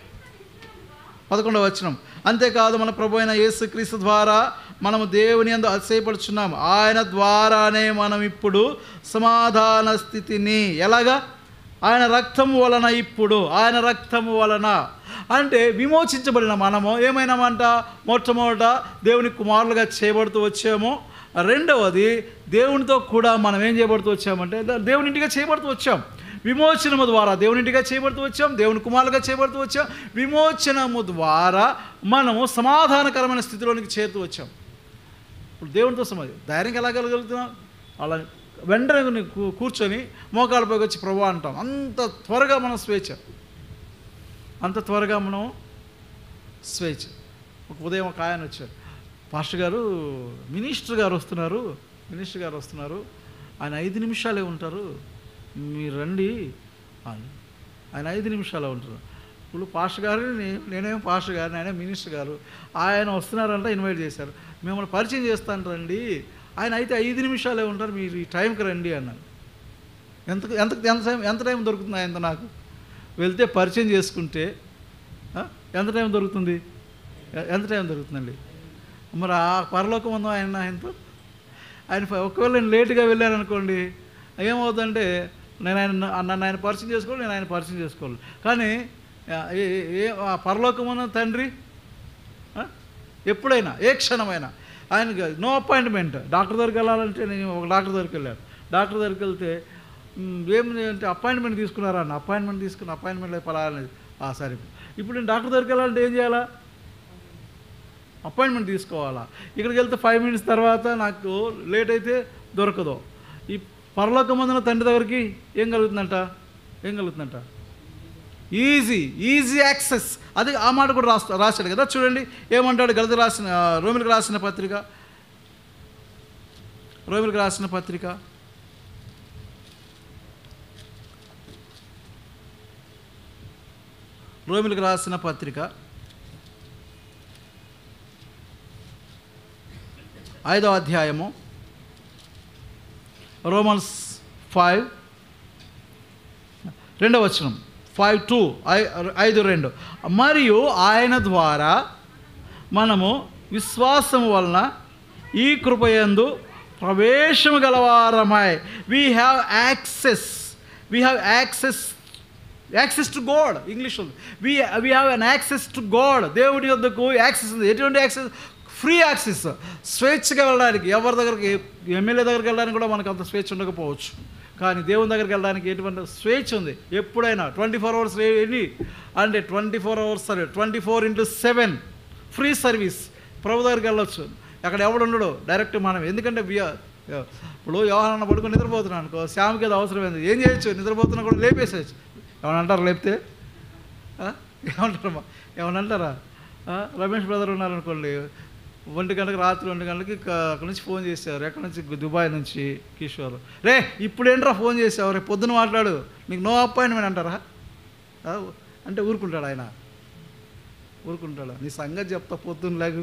పదకొండవ వచనం అంతేకాదు మన ప్రభు అయిన యేసుక్రీస్తు ద్వారా మనము దేవుని అందు అతిశయపడుచున్నాం ఆయన ద్వారానే మనం ఇప్పుడు సమాధాన స్థితిని ఎలాగా ఆయన రక్తము వలన ఇప్పుడు ఆయన రక్తము వలన అంటే విమోచించబడిన మనము ఏమైనామంట మొట్టమొదట దేవుని కుమారులుగా చేయబడుతూ వచ్చాము రెండవది దేవునితో కూడా మనం ఏం చేయబడుతూ వచ్చామంటే దేవుని ఇంటిగా చేయబడుతూ వచ్చాం విమోచనము ద్వారా దేవునింటిగా చేయబడుతూ వచ్చాం దేవుని కుమారులుగా చేయబడుతూ వచ్చాం విమోచనము ద్వారా మనము సమాధానకరమైన స్థితిలోనికి చేరుతూ వచ్చాం ఇప్పుడు దేవునితో సమాధి ధైర్యంగా ఎలా కలగలుగుతున్నాం అలా వెంటనే నీ కూ- కూర్చొని మోకాళ్ళపైకి వచ్చి ప్రభు అంటాం అంత త్వరగా మనం స్వేచ్ఛ అంత త్వరగా మనం స్వేచ్ఛ ఒక ఉదయం ఒక ఆయన వచ్చారు పాస్టర్ గారు మినిస్టర్ గారు వస్తున్నారు మినిస్టర్ గారు వస్తున్నారు ఆయన ఐదు నిమిషాలే ఉంటారు మీరు రండి అని. ఆయన ఐదు నిమిషాలే ఉంటారు ఇప్పుడు పాస్టర్ గారు నే- నేనేం పాస్టర్ గారు ఆయన మినిస్టర్ గారు ఆయన వస్తున్నారంట ఇన్వైట్ చేశారు మిమ్మల్ని పరిచయం చేస్తాను రండి ఆయన అయితే ఐదు నిమిషాలే ఉంటారు మీరు ఈ టైంకి రండి అన్నారు ఎంత ఎంత ఎంత టైం ఎంత టైం దొరుకుతుంది ఆయనతో నాకు వెళ్తే పరిచయం చేసుకుంటే ఆ, ఎంత టైం దొరుకుతుంది ఎ- ఎంత టైం దొరుకుతుందండి మరి ఆ పరలోకం ఉందో ఆయన ఆయనతో ఆయన ప- ఒకవేళ నేను లేటుగా వెళ్ళాను అనుకోండి ఏమవుతుందంటే నేను ఆయన నన్ను ఆయన పరిచయం చేసుకోవాలి నేను ఆయన పరిచయం చేసుకోవాలి కానీ ఆ, ఏ- ఏ- ఏ ఆ పరలోకం ఉన్న తండ్రి ఆ? ఎప్పుడైనా ఏ క్షణమైనా ఆయనకి నో అపాయింట్మెంట్ డాక్టర్ దగ్గరికి వెళ్ళాలంటే నేను ఒక డాక్టర్ దగ్గరికి వెళ్ళాను డాక్టర్ దగ్గరికి వెళ్తే "మ్, ఏం అంటే అపాయింట్మెంట్ తీసుకున్నారా అన్న అపాయింట్మెంట్ తీసుకున్న అపాయింట్మెంట్ పలానది ఆ సరే ఇప్పుడు నేను డాక్టర్ దగ్గరికి వెళ్ళాలంటే ఏం చేయాలా అపాయింట్మెంట్ తీసుకోవాలా ఇక్కడికి వెళ్తే ఫైవ్ మినిట్స్ తర్వాత నాకు లేట్ అయితే దొరకదు ఈ పరలోకమందున తండ్రి దగ్గరికి ఏం కలుగుతుందంట ఏం కలుగుతుందంట ఈజీ ఈజీ యాక్సెస్ అది ఆ మాట కూడా రాస్తా రాశాడు కదా చూడండి ఏమంటాడు గలత రాసిన రోమిలకు రాసిన పత్రిక రోమిలకు రాసిన పత్రిక రోమిలకు రాసిన పత్రిక ఐదో అధ్యాయము రోమన్స్ ఫైవ్ రెండవ వచనం ఫైవ్ టూ ఐదు రెండు మరియు ఆయన ద్వారా మనము విశ్వాసం వలన ఈ కృపయందు ప్రవేశము గలవారమై we have access we have access access to God English we we have an access to God దేవుని యొద్దకు యాక్సెస్ ఉంది ఎటువంటి యాక్సెస్ ఫ్రీ యాక్సెస్ స్వేచ్ఛగా వెళ్ళడానికి ఎవరి దగ్గరికి ఎమ్మెల్యే దగ్గరికి వెళ్ళడానికి కూడా మనకు అంత స్వేచ్ఛ ఉండకపోవచ్చు కానీ దేవుని దగ్గరికి వెళ్ళడానికి ఎటువంటి స్వేచ్ఛ ఉంది ఎప్పుడైనా ట్వంటీ ఫోర్ అవర్స్ ఎన్ని అంటే ట్వంటీ ఫోర్ అవర్స్ సరే twenty four into seven free service ప్రభు దగ్గరికి వెళ్ళొచ్చు అక్కడ ఎవడు ఉండడు డైరెక్ట్ మనం ఎందుకంటే వి- ఇప్పుడు వ్యవహారాన్ని పడుకొని నిద్రపోతున్నాను అనుకో శ్యామ్కి అది అవసరం ఏంది ఏం చేయొచ్చు నిద్రపోతున్నా కూడా లేపేసేయచ్చు ఏమన్నా అంటారు లేపితే ఆ? ఏమంటారమ్మా ఏమన్నా అంటారా ఆ? రమేష్ బ్రదర్ ఉన్నారనుకోండి ఒంటి గంటకు రాత్రి ఒంటి గంటలకి క- అక్కడి నుంచి ఫోన్ చేశారు ఎక్కడి నుంచి దుబాయ్ నుంచి కిషోర్ రే ఇప్పుడు ఏంట్రా ఫోన్ చేసావు రేపు పొద్దున మాట్లాడు నీకు నో అపాయింట్మెంట్ అంటారా ఆ? అంటే ఊరుకుంటాడు ఆయన ఊరుకుంటాడా నీ సంగతి చెప్తా పొద్దున్న లేక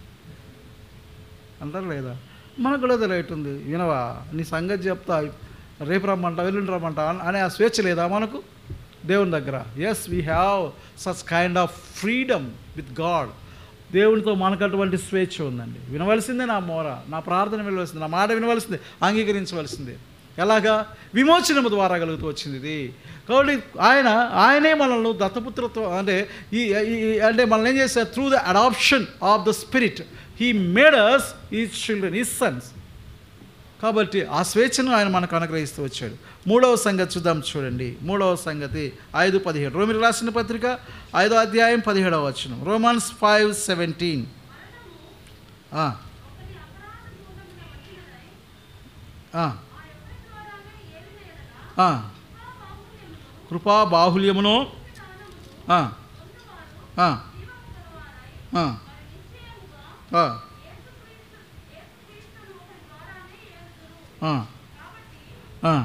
అంటారు లేదా మనకు కూడా అదే రైట్ ఉంది వినవా నీ సంగతి చెప్తా రేపు రమ్మంటా వెల్లుండి రమ్మంటా అనే ఆ స్వేచ్ఛ లేదా మనకు దేవుని దగ్గర yes we have such kind of freedom with God దేవునితో మనకు అటువంటి స్వేచ్ఛ ఉందండి వినవలసిందే నా మోర నా ప్రార్థన వినవలసింది నా మాట వినవలసిందే అంగీకరించవలసిందే ఎలాగా విమోచనము ద్వారా కలుగుతూ వచ్చింది ఇది కాబట్టి ఆయన ఆయనే మనల్ని దత్తపుత్రత్వం అంటే ఈ ఈ- ఈ- అంటే మనల్ని ఏం చేశారు through the adoption of the spirit he made us ఈ చిల్డ్రన్ ఈ సన్స్ కాబట్టి ఆ స్వేచ్ఛను ఆయన మనకు అనుగ్రహిస్తూ వచ్చాడు మూడవ సంగతి చూద్దాం చూడండి మూడవ సంగతి ఐదు పదిహేడు రోమిలు రాసిన పత్రిక ఐదో అధ్యాయం పదిహేడవ వచనం రోమన్స్ ఫైవ్ సెవెంటీన్ కృపా బాహుల్యమును ఆ, ఆ, ఆ, ఆ, ఆ, ఆ.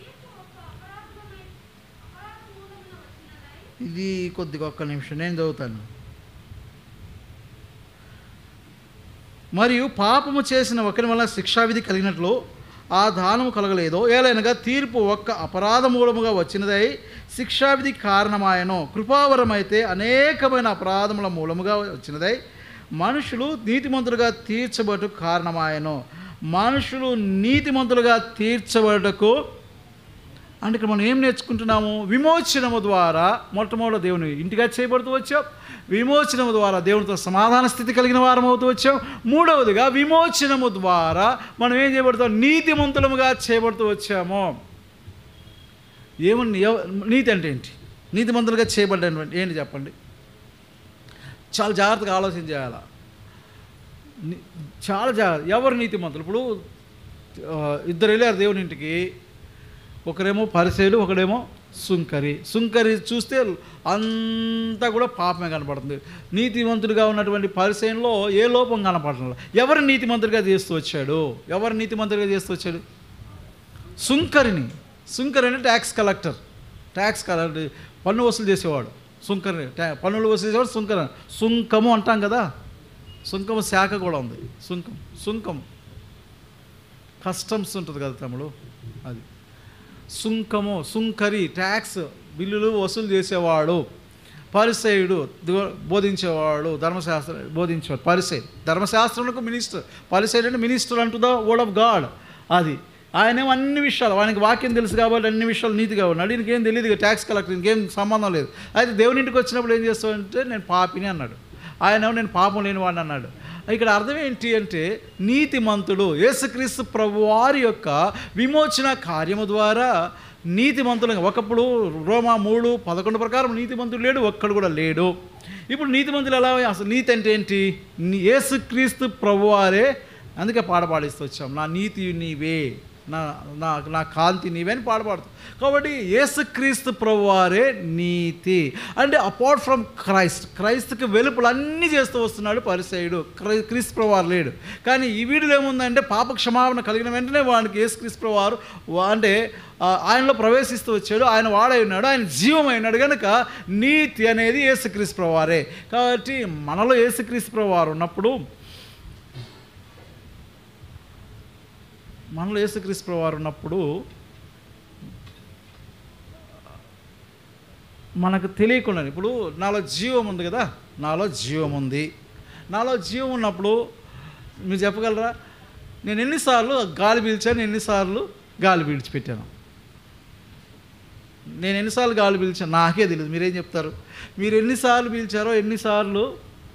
ఇది కొద్దిగా ఒక్క నిమిషం నేను చదువుతాను మరియు పాపము చేసిన ఒకరి వల్ల శిక్షావిధి కలిగినట్లు ఆ దానము కలగలేదో ఏలైనగా తీర్పు ఒక్క అపరాధ మూలముగా వచ్చినదై శిక్షావిధి కారణమాయను కృపావరమైతే అనేకమైన అపరాధముల మూలముగా వచ్చినదై మనుషులు నీతిమంతులుగా తీర్చబడుటకు కారణమాయను మనుషులు నీతిమంతులుగా తీర్చబడుటకు అంటే ఇక్కడ మనం ఏం నేర్చుకుంటున్నాము విమోచనము ద్వారా మొట్టమొదటి దేవుని ఇంటిగా చేయబడుతూ వచ్చాం విమోచనము ద్వారా దేవునితో సమాధాన స్థితి కలిగిన వారం అవుతూ వచ్చాం మూడవదిగా విమోచనము ద్వారా మనం ఏం చేయబడతాం నీతిమంతులముగా చేయబడుతూ వచ్చాము ఏమని ఎవ- నీతి అంటే ఏంటి నీతిమంతులుగా చేయబడ్డటువంటి ఏంటి చెప్పండి చాలా జాగ్రత్తగా ఆలోచన చేయాలి ని- చాలా జాగ్రత్త ఎవరు నీతిమంతులు ఇప్పుడు ఆ, ఇద్దరు వెళ్ళారు దేవుని ఇంటికి ఒకరేమో పరిసేలు ఒకడేమో సుంకరి సుంకరి చూస్తే అంతా కూడా పాపమే కనపడుతుంది నీతిమంతుడిగా ఉన్నటువంటి పరిచయంలో ఏ లోపం కనపడటం ఎవరు నీతిమంతుడిగా చేస్తూ వచ్చాడు ఎవరు నీతిమంతుడిగా చేస్తూ వచ్చాడు సుంకరిని సుంకరి అంటే ట్యాక్స్ కలెక్టర్ ట్యాక్స్ కలెక్టర్ పన్ను వసూలు చేసేవాడు సుంకరిని ట్యా- పన్నులు వసూలు చేసేవాడు సుంకర సుంకము అంటాం కదా సుంకము శాఖ కూడా ఉంది సుంకం సుంకం కస్టమ్స్ ఉంటుంది కదా తమ్ముడు అది సుంకము సుంకరి ట్యాక్స్ బిల్లులు వసూలు చేసేవాడు పరిసయుడు దిగో- బోధించేవాడు ధర్మశాస్త్రం బోధించేవాడు పరిసై ధర్మశాస్త్రంలో మినిస్టర్ పరిసైడ్ అంటే minister unto the word of God అది ఆయనేమో అన్ని విషయాలు ఆయనకి వాక్యం తెలుసు కాబట్టి అన్ని విషయాలు నీతిగా ఉన్నాడు ఈయనకి ఏం తెలియదు ట్యాక్స్ కలెక్టర్ ఇంకేం సంబంధం లేదు అయితే దేవుని ఇంటికి వచ్చినప్పుడు ఏం చేస్తాడంటే నేను పాపిని అన్నాడు ఆయన నేను పాపం లేనివాడిని అన్నాడు ఇక్కడ అర్థం ఏంటి అంటే నీతిమంతుడు యేసుక్రీస్తు ప్రభువారి యొక్క విమోచన కార్యము ద్వారా నీతిమంతులుగా ఒకప్పుడు రోమా మూడు పదకొండు ప్రకారం నీతిమంతుడు లేడు ఒక్కడు కూడా లేడు ఇప్పుడు నీతిమంతులు ఎలా అసలు నీతి అంటే ఏంటి నీ- యేసుక్రీస్తు ప్రభువారే అందుకే పాట పాడిస్తూ వచ్చాం నా నీతి నీవే నా నా నా కాంతి నీవే అని పాట పాడుతాం కాబట్టి యేసుక్రీస్తు ప్రభువారే నీతి అంటే అపార్ట్ ఫ్రమ్ క్రైస్ట్ క్రైస్తుకి వెలుపులు అన్నీ చేస్తూ వస్తున్నాడు పరిసయుడు క్రై క్రీస్తు ప్రభువారు లేడు కానీ ఈ వీడిలో ఏముందంటే పాప క్షమాపణ కలిగిన వెంటనే వానికి యేసుక్రీస్తు ప్రభువారు వా- అంటే ఆ, ఆయనలో ప్రవేశిస్తూ వచ్చాడు ఆయన వాడై ఉన్నాడు ఆయన జీవమైనాడు కనుక నీతి అనేది యేసుక్రీస్తు ప్రభువారే కాబట్టి మనలో యేసుక్రీస్తు ప్రభువారు ఉన్నప్పుడు మనలో యేసుక్రీస్తు వారు ఉన్నప్పుడు మనకు తెలియకుండా ఇప్పుడు నాలో జీవం ఉంది కదా నాలో జీవం ఉంది నాలో జీవం ఉన్నప్పుడు మీరు చెప్పగలరా నేను ఎన్నిసార్లు గాలి పీల్చాను ఎన్నిసార్లు గాలి పీల్చిపెట్టాను నేను ఎన్నిసార్లు గాలి పీల్చాను నాకే తెలియదు మీరేం చెప్తారు మీరు ఎన్నిసార్లు పీల్చారో ఎన్నిసార్లు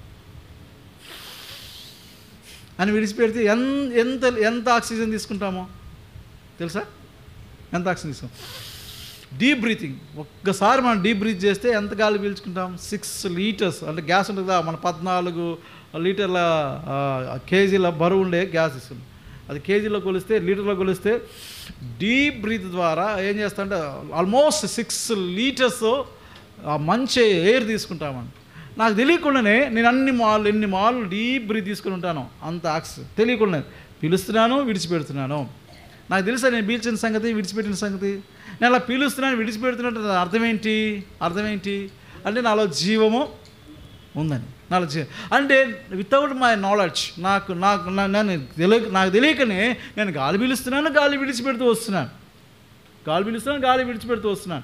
అని విడిచిపెడితే ఎంత ఎంత ఎంత ఆక్సిజన్ తీసుకుంటామో తెలుసా ఎంత ఆక్సిజన్ తీసుకుంటాం డీప్ బ్రీతింగ్ ఒక్కసారి మనం డీప్ బ్రీత్ చేస్తే ఎంత గాలి పీల్చుకుంటాం సిక్స్ లీటర్స్ అంటే గ్యాస్ ఉంటుంది కదా మన పద్నాలుగు లీటర్ల ఆ, కేజీల బరువు ఉండే గ్యాస్ ఇస్తుంది అది కేజీలో కొలిస్తే లీటర్లో కొలిస్తే డీప్ బ్రీత్ ద్వారా ఏం చేస్తామంటే ఆల్మోస్ట్ సిక్స్ లీటర్స్ మంచి ఎయిర్ తీసుకుంటామండి నాకు తెలియకుండానే నేను అన్ని మాలు ఎన్ని మాలు డీప్ బ్రీత్ తీసుకుని ఉంటాను అంత ఆక్స్ తెలియకుండా పిలుస్తున్నాను విడిచిపెడుతున్నాను నాకు తెలుసా నేను పీల్చిన సంగతి విడిచిపెట్టిన సంగతి నేను అలా పీలుస్తున్నాను విడిచిపెడుతున్నట్టు దాని అర్థం ఏంటి అర్థం ఏంటి అంటే నాలో జీవము ఉందని నాలో జీవం అంటే వితౌట్ మై నాలెడ్జ్ నాకు నాకు నా- నేను తెలియ నాకు తెలియకనే నేను గాలి పీలుస్తున్నాను గాలి విడిచిపెడుతూ వస్తున్నాను గాలి పీలుస్తున్నాను గాలి విడిచిపెడుతూ వస్తున్నాను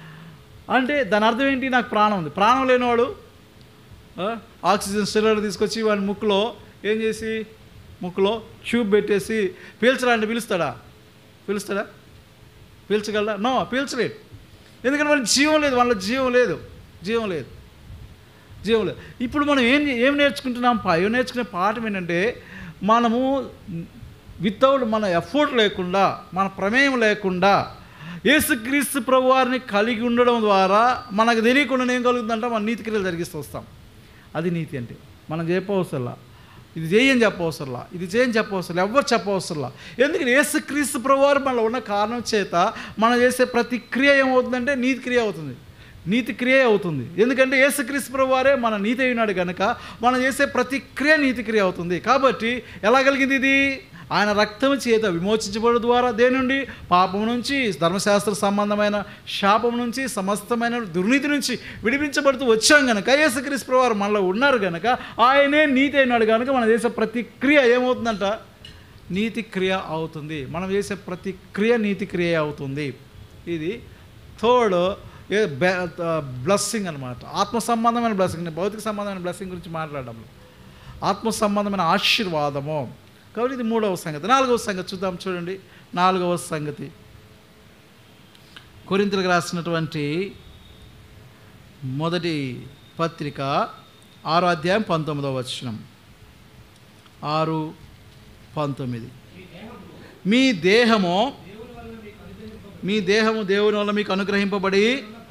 అంటే దాని అర్థం ఏంటి నాకు ప్రాణం ఉంది ప్రాణం లేనివాడు ఆ, ఆక్సిజన్ సిలిండర్ తీసుకొచ్చి వాడి ముక్కులో ఏం చేసి ముక్కులో ట్యూబ్ పెట్టేసి పీల్చరా అంటే పిలుస్తాడా పిలుస్తాడా పీల్చగలరా నో పీల్చలేడు ఎందుకంటే వాళ్ళకి జీవం లేదు వాళ్ళ జీవం లేదు జీవం లేదు జీవం లేదు ఇప్పుడు మనం ఏం ఏం నేర్చుకుంటున్నాం పా ఏం నేర్చుకునే పాఠం ఏంటంటే మనము వితౌట్ మన ఎఫర్ట్ లేకుండా మన ప్రమేయం లేకుండా యేసుక్రీస్తు ప్రభు వారిని కలిగి ఉండడం ద్వారా మనకు తెలియకుండా ఏం కలుగుతుందంటే మన నీతి క్రియలు జరిగిస్తూ వస్తాం అది నీతి అంటే మనం చెప్పవసరలా ఇది చేయని చెప్పవసరలా ఇది చేయని చెప్పవసరలా ఎవ్వరు చెప్పవసరలా ఎందుకంటే యేసుక్రీస్తు ప్రభువారు మనలో ఉన్న కారణం చేత మనం చేసే ప్రతి క్రియ ఏమవుతుందంటే నీతి క్రియ అవుతుంది నీతి క్రియ అవుతుంది ఎందుకంటే యేసుక్రీస్తు ప్రభువారే మన నీతి అయినాడు కనుక మనం చేసే ప్రతి క్రియ నీతి క్రియ అవుతుంది కాబట్టి ఎలా కలిగింది ఇది ఆయన రక్తము చేత విమోచించబడు ద్వారా దేని నుండి పాపం నుంచి ధర్మశాస్త్ర సంబంధమైన శాపం నుంచి సమస్తమైన దుర్నీతి నుంచి విడిపించబడుతూ వచ్చాం కనుక యేసుక్రీస్తు వారు మనలో ఉన్నారు కనుక ఆయనే నీతి అయినాడు కనుక మనం చేసే ప్రతి క్రియ ఏమవుతుందంట నీతి క్రియ అవుతుంది మనం చేసే ప్రతి క్రియ నీతి క్రియ అవుతుంది ఇది థర్డ్ ఏ బ్లెస్సింగ్ అనమాట ఆత్మ సంబంధమైన బ్లెస్సింగ్ నేను భౌతిక సంబంధమైన బ్లెస్సింగ్ గురించి మాట్లాడడంలో ఆత్మ సంబంధమైన ఆశీర్వాదము కాబట్టి ఇది మూడవ సంగతి నాలుగవ సంగతి చూద్దాం చూడండి నాలుగవ సంగతి కొరింతలకు రాసినటువంటి మొదటి పత్రిక ఆరో అధ్యాయం పంతొమ్మిదవ వచనం ఆరు పంతొమ్మిది మీ దేహము మీ దేహము దేవుని వల్ల మీకు అనుగ్రహింపబడి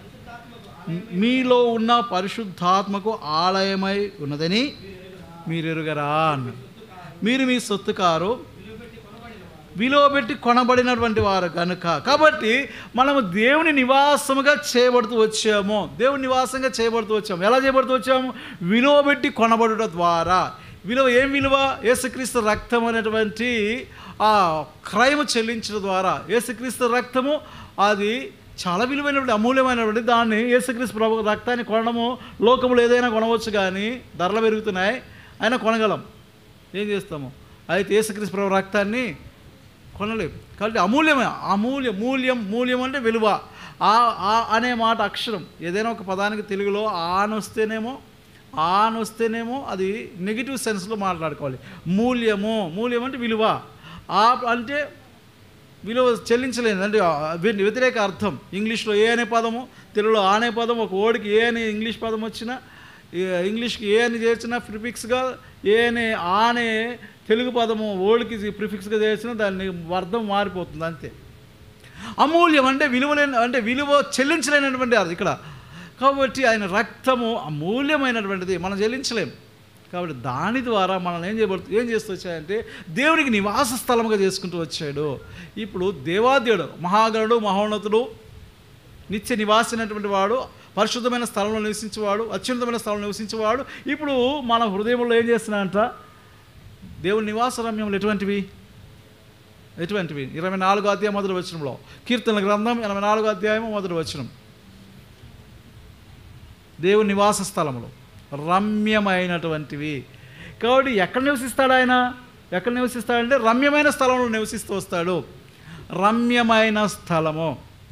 మీలో ఉన్న పరిశుద్ధాత్మకు ఆలయమై ఉన్నదని మీరు ఎరుగరా అన్నారు మీరు మీ సొత్తు కారు విలువ పెట్టి కొనబడినటువంటి వారు కనుక కాబట్టి మనము దేవుని నివాసముగా చేయబడుతూ వచ్చాము దేవుని నివాసంగా చేయబడుతూ వచ్చాము ఎలా చేయబడుతూ వచ్చాము విలువ పెట్టి కొనబడుట ద్వారా విలువ ఏం విలువ యేసుక్రీస్తు రక్తం అనేటువంటి ఆ క్రైమ్ చెల్లించడం ద్వారా యేసుక్రీస్తు రక్తము అది చాలా విలువైనటువంటి అమూల్యమైనటువంటి దాన్ని యేసుక్రీస్తు ప్రభు రక్తాన్ని కొనడము లోకములు ఏదైనా కొనవచ్చు కానీ ధరలు పెరుగుతున్నాయి అయినా కొనగలం ఏం చేస్తాము అయితే యేసుక్రీస్తు ప్రభు రక్తాన్ని కొనలేము కాబట్టి అమూల్యమే అమూల్య మూల్యం మూల్యం అంటే విలువ ఆ ఆ అనే మాట అక్షరం ఏదైనా ఒక పదానికి తెలుగులో ఆన్ వస్తేనేమో ఆన్ వస్తేనేమో అది నెగిటివ్ సెన్స్లో మాట్లాడుకోవాలి మూల్యము మూల్యం అంటే విలువ ఆ అంటే విలువ చెల్లించలేదు అంటే ఆ వీటి వ్యతిరేక అర్థం ఇంగ్లీష్లో ఏ అనే పదము తెలుగులో ఆ అనే పదం ఒక ఓడికి ఏ అనే ఇంగ్లీష్ పదం వచ్చినా ఈ ఇంగ్లీష్కి ఏ అని చేర్చినా ప్రిఫిక్స్గా ఏ అనే ఆ అనే తెలుగు పదము ఓడికి ప్రిఫిక్స్గా చేసినా దాన్ని అర్థం మారిపోతుంది అంతే అమూల్యం అంటే విలువలేని అంటే విలువ చెల్లించలేనటువంటి అది ఇక్కడ కాబట్టి ఆయన రక్తము అమూల్యమైనటువంటిది మనం చెల్లించలేం కాబట్టి దాని ద్వారా మనం ఏం చేయబడుతు ఏం చేస్తూ వచ్చాయంటే దేవునికి నివాస స్థలముగా చేసుకుంటూ వచ్చాడు ఇప్పుడు దేవాదేవుడు మహాగణుడు మహోన్నతుడు నిత్య నివాసినటువంటి వాడు పరిశుద్ధమైన స్థలంలో నివసించేవాడు అత్యున్నతమైన స్థలంలో నివసించేవాడు ఇప్పుడు మన హృదయంలో ఏం చేస్తున్నాడంట దేవుని నివాస రమ్యములు ఎటువంటివి ఎటువంటివి ఇరవై నాలుగో అధ్యాయం మొదటి వచనంలో కీర్తన గ్రంథం ఇరవై నాలుగో అధ్యాయం మొదటి వచనం దేవుని నివాస స్థలములు రమ్యమైనటువంటివి కాబట్టి ఎక్కడ నివసిస్తాడు ఆయన ఎక్కడ నివసిస్తాడంటే రమ్యమైన స్థలంలో నివసిస్తూ వస్తాడు రమ్యమైన స్థలము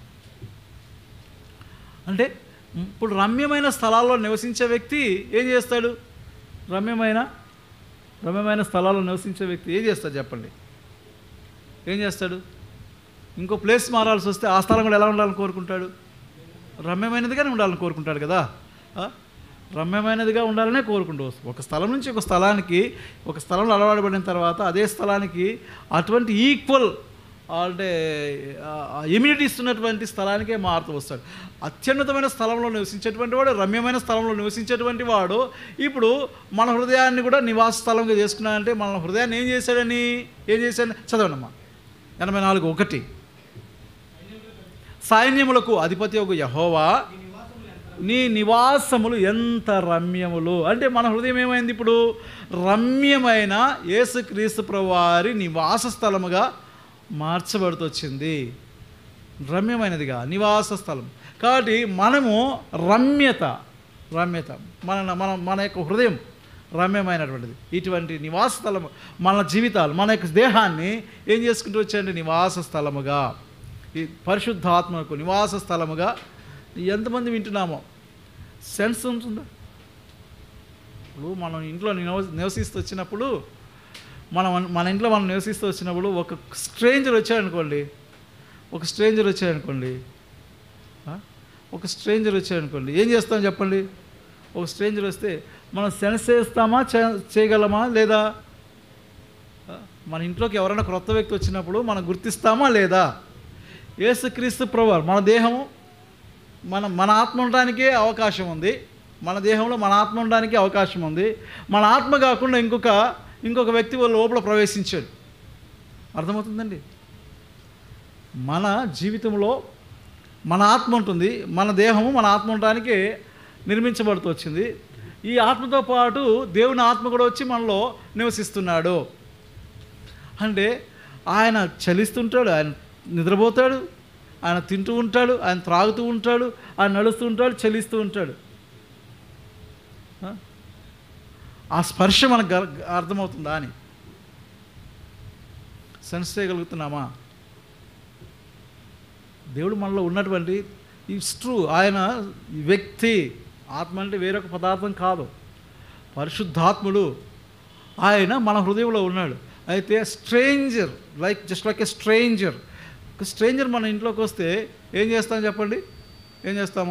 అంటే ఇప్పుడు రమ్యమైన స్థలాల్లో నివసించే వ్యక్తి ఏం చేస్తాడు రమ్యమైన రమ్యమైన స్థలాల్లో నివసించే వ్యక్తి ఏం చేస్తాడు చెప్పండి ఏం చేస్తాడు ఇంకో ప్లేస్ మారాల్సి వస్తే ఆ స్థలం కూడా ఎలా ఉండాలని కోరుకుంటాడు రమ్యమైనదిగానే ఉండాలని కోరుకుంటాడు కదా ఆ? రమ్యమైనదిగా ఉండాలనే కోరుకుంటూ వస్తాడు ఒక స్థలం నుంచి ఒక స్థలానికి ఒక స్థలంలో అలవాటుపడిన తర్వాత అదే స్థలానికి అటువంటి ఈక్వల్ అంటే ఇమ్యూనిటీ ఇస్తున్నటువంటి స్థలానికే మారుతూ వస్తాడు అత్యున్నతమైన స్థలంలో నివసించేటువంటి వాడు రమ్యమైన స్థలంలో నివసించేటువంటి వాడు ఇప్పుడు మన హృదయాన్ని కూడా నివాస స్థలంగా చేసుకున్నాడంటే మన హృదయాన్ని ఏం చేశాడని ఏం చేశాడని చదవండమ్మా ఎనభై నాలుగు ఒకటి సైన్యములకు అధిపతి ఒక యహోవా నీ నివాసములు ఎంత రమ్యములు అంటే మన హృదయం ఏమైంది ఇప్పుడు రమ్యమైన యేసుక్రీస్తు ప్రభువారి నివాస స్థలముగా మార్చబడుతూ వచ్చింది రమ్యమైనదిగా నివాస స్థలం కాబట్టి మనము రమ్యత రమ్యత మన మన మన యొక్క హృదయం రమ్యమైనటువంటిది ఇటువంటి నివాస స్థలము మన జీవితాలు మన యొక్క దేహాన్ని ఏం చేసుకుంటూ వచ్చాయండి నివాస స్థలముగా ఈ పరిశుద్ధాత్మకు నివాస స్థలముగా ఎంతమంది వింటున్నామో సెన్స్ ఉంటుందా ఇప్పుడు మనం ఇంట్లో నివసి నివసిస్తూ వచ్చినప్పుడు మనం మన ఇంట్లో మనం నివసిస్తూ వచ్చినప్పుడు ఒక స్ట్రేంజర్ వచ్చాడనుకోండి ఒక స్ట్రేంజర్ వచ్చాడనుకోండి ఆ? ఒక స్ట్రేంజర్ వచ్చాడనుకోండి ఏం చేస్తాం చెప్పండి ఒక స్ట్రేంజర్ వస్తే మనం సెన్స్ చేస్తామా చే- చేయగలమా లేదా ఆ? మన ఇంట్లోకి ఎవరైనా క్రొత్త వ్యక్తి వచ్చినప్పుడు మనం గుర్తిస్తామా లేదా యేసుక్రీస్తు ప్రభు మన దేహము మన మన ఆత్మ ఉండడానికే అవకాశం ఉంది మన దేహంలో మన ఆత్మ ఉండడానికి అవకాశం ఉంది మన ఆత్మ కాకుండా ఇంకొక ఇంకొక వ్యక్తి వాళ్ళ లోపల ప్రవేశించాడు అర్థమవుతుందండి మన జీవితంలో మన ఆత్మ ఉంటుంది మన దేహము మన ఆత్మ ఉండడానికి నిర్మించబడుతూ వచ్చింది ఈ ఆత్మతో పాటు దేవుని ఆత్మ కూడా వచ్చి మనలో నివసిస్తున్నాడు అంటే ఆయన చలిస్తుంటాడు ఆయన నిద్రపోతాడు ఆయన తింటూ ఉంటాడు ఆయన త్రాగుతూ ఉంటాడు ఆయన నడుస్తూ ఉంటాడు చలిస్తూ ఉంటాడు ఆ? ఆ స్పర్శ మనకు గ- అర్థమవుతుందా అని సెన్స్ చేయగలుగుతున్నామా దేవుడు మనలో ఉన్నటువంటి ఇట్స్ ట్రూ ఆయన వ్యక్తి ఆత్మ అంటే వేరొక పదార్థం కాదు పరిశుద్ధాత్ముడు ఆయన మన హృదయంలో ఉన్నాడు అయితే stranger like just like a stranger ఒక స్ట్రేంజర్ మన ఇంట్లోకి వస్తే ఏం చేస్తాం చెప్పండి ఏం చేస్తాము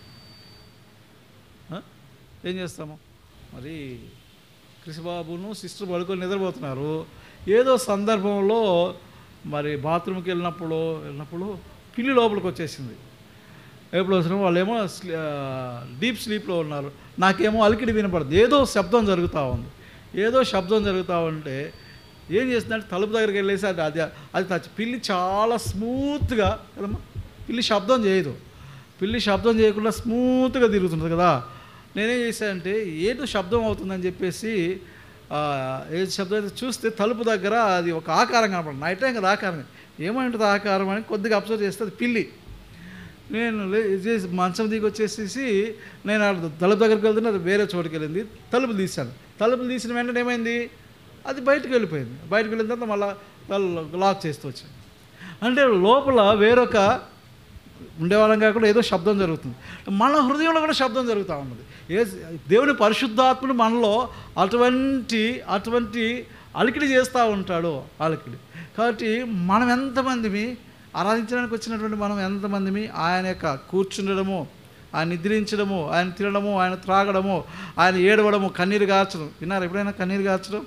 ఆ? ఏం చేస్తాము మరి కృషిబాబును సిస్టర్ పడుకొని నిద్రపోతున్నారు ఏదో సందర్భంలో మరి బాత్రూమ్కి వెళ్ళినప్పుడు వెళ్ళినప్పుడు పిల్లి లోపలికి వచ్చేసింది ఎప్పుడు వచ్చినా వాళ్ళేమో స్లీ- ఆ, డీప్ స్లీప్లో ఉన్నారు నాకేమో అలికిడి వినపడదు ఏదో శబ్దం జరుగుతూ ఉంది ఏదో శబ్దం జరుగుతూ ఉంటే ఏం చేస్తుందంటే తలుపు దగ్గరికి వెళ్ళేసి అది అది అది టచ్ పిల్లి చాలా స్మూత్గా కదమ్మా పిల్లి శబ్దం చేయదు పిల్లి శబ్దం చేయకుండా స్మూత్గా తిరుగుతుంది కదా నేనేం చేశానంటే ఏదో శబ్దం అవుతుందని చెప్పేసి ఆ, ఏ శబ్దం అయితే చూస్తే తలుపు దగ్గర అది ఒక ఆకారం కనపడదు నైట్ టైం కదా ఆకారం ఏమై ఉంటుంది ఆకారం అని కొద్దిగా అబ్జర్వ్ చేస్తే అది పిల్లి నేను లే- ఇది చేసి మంచం దిగి వచ్చేసేసి నేను ఆడ తలుపు దగ్గరికి వెళ్తుంటే అది వేరే చోటుకి వెళ్ళింది తలుపులు తీశాను తలుపులు తీసిన వెంటనే ఏమైంది అది బయటకు వెళ్ళిపోయింది బయటకు వెళ్ళిన తర్వాత మళ్ళీ తలుపు లాక్ చేస్తూ వచ్చాను అంటే లోపల వేరొక ఉండేవాళ్ళం కాకుండా ఏదో శబ్దం జరుగుతుంది మన హృదయంలో కూడా శబ్దం జరుగుతూ ఉన్నది ఏ దేవుని పరిశుద్ధాత్ముడు మనలో అటువంటి అటువంటి అలికిడి చేస్తూ ఉంటాడు అలికిడి కాబట్టి మనం ఎంతమందిమి ఆరాధించడానికి వచ్చినటువంటి మనం ఎంతమందిమి ఆయన యొక్క కూర్చుండడము ఆయన నిద్రించడము ఆయన తినడము ఆయన త్రాగడము ఆయన ఏడవడము కన్నీరు గార్చడం విన్నారు ఎప్పుడైనా కన్నీరు గార్చడం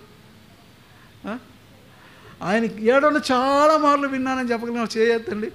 ఆ? ఆయన ఏడవడం చాలా మార్లు విన్నానని చెప్పగలిగిన చేయొద్దండి